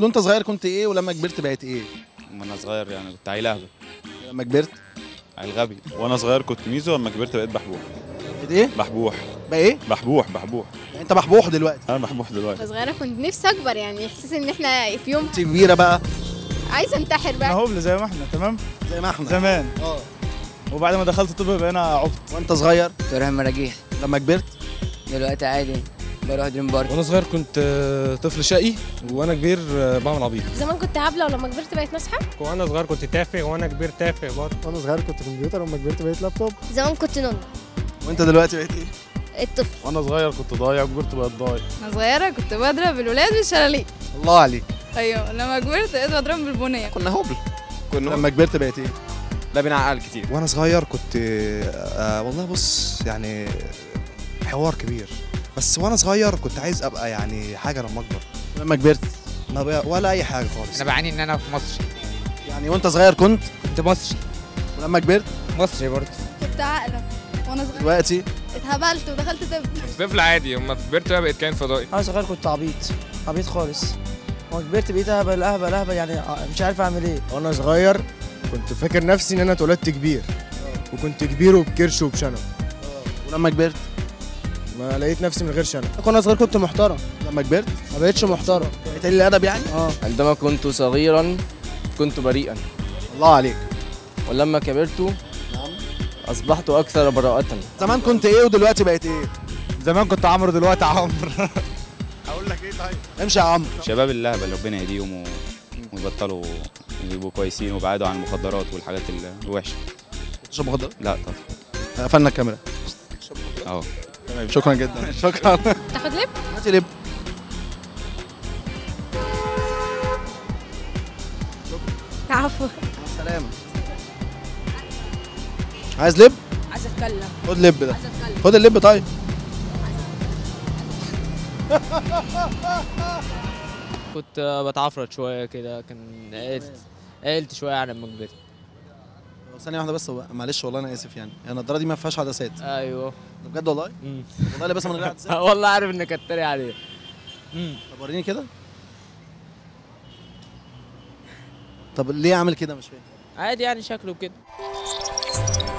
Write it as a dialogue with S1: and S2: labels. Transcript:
S1: وانت صغير كنت ايه ولما كبرت بقيت ايه
S2: وانا صغير يعني كنت عيل اهبل
S1: لما كبرت
S2: عيل غبي
S3: وانا صغير كنت ميزو لما كبرت بقيت بحبوح
S1: بقيت ايه
S3: بحبوح
S1: بقى ايه
S3: بحبوح بحبوح
S1: يعني انت محبوح دلوقتي
S3: انا بحبوح دلوقتي
S4: صغيرة كنت نفسي اكبر يعني احساس ان احنا في يوم
S1: انت كبيره بقى
S4: عايزه انتحر
S5: احنا
S4: بقى
S5: هبل زي ما احنا تمام
S1: زي ما احنا
S5: زمان
S1: اه
S5: وبعد ما دخلت طب بقينا عبط
S1: وانت صغير
S6: كنت بروح المراجيح
S1: لما كبرت
S6: دلوقتي عادي بروح دريم بارك
S7: وانا صغير كنت آه، طفل شقي وانا كبير آه، بعمل عبيط
S4: زمان كنت هبله ولما كبرت بقيت ناصحه
S7: وانا صغير كنت تافه وانا كبير تافه برضه
S8: وانا صغير كنت كمبيوتر لما كبرت بقيت لابتوب
S4: زمان كنت نون
S1: وانت دلوقتي بقيت ايه
S4: الطفل
S5: وانا صغير كنت ضايع وكبرت بقيت ضايع
S9: انا صغيره كنت بضرب الولاد بالشلاليت
S1: الله عليك
S9: ايوه لما كبرت بقيت بضربهم بالبنيه
S10: كنا هبل كنا
S1: لما كبرت بقيت ايه
S10: لا بنعقل كتير
S11: وانا صغير كنت آه والله بص يعني حوار كبير بس وانا صغير كنت عايز ابقى يعني حاجه لما اكبر
S1: لما كبرت
S11: ما بقى ولا اي حاجه خالص
S6: انا بعاني ان انا في مصر
S1: يعني وانت صغير كنت
S6: كنت مصري
S1: ولما كبرت
S6: مصري برضه
S9: كنت عاقله وانا صغيره
S1: دلوقتي
S9: اتهبلت ودخلت طب
S10: طفل عادي لما كبرت بقى بقيت كائن فضائي
S8: انا صغير كنت عبيط عبيط خالص وما كبرت بقيت اهبل اهبل اهبل يعني مش عارف اعمل ايه
S7: وانا صغير كنت فاكر نفسي ان انا اتولدت كبير وكنت كبير وبكرش وبشنب
S1: ولما كبرت
S7: ما لقيت نفسي من غير شنب
S8: وانا صغير كنت محترم
S1: لما كبرت
S8: ما بقتش محترم
S1: بقيت قليل الادب يعني
S8: اه
S6: عندما كنت صغيرا كنت بريئا
S1: الله عليك
S6: ولما كبرت اصبحت اكثر براءة
S1: زمان كنت ايه ودلوقتي بقيت ايه
S5: زمان كنت عمرو دلوقتي عمرو
S1: اقول لك ايه طيب امشي يا عمرو
S2: شباب اللهبل ربنا يهديهم و... ويبطلوا يبقوا كويسين ويبعدوا عن المخدرات والحاجات ال- الوحشه
S1: تشرب مخدرات
S2: لا طبعا
S1: قفلنا الكاميرا
S2: اه
S1: تمام شكرا جدا شكرا
S4: تاخد لب
S1: هاتي لب
S4: عفوا
S1: سلام عايز لب
S9: عايزه اتكلم
S1: خد لب ده
S9: عايزه اتكلم
S1: خد اللب طيب
S6: كنت بتعفرت شوية كده كان عقلت عقلت شوية على لما كبرت
S1: ثانية واحدة بس هو- معلش والله أنا آسف يعني يعني النضارة دي ما فيهاش عدسات ده
S6: ايوه
S1: بجد والله والله لابسها من غير عدسات
S6: والله عارف انك هتتريق عليه
S1: طب وريني كده طب ليه عامل كده مش فاهم
S6: عادي يعني شكله كده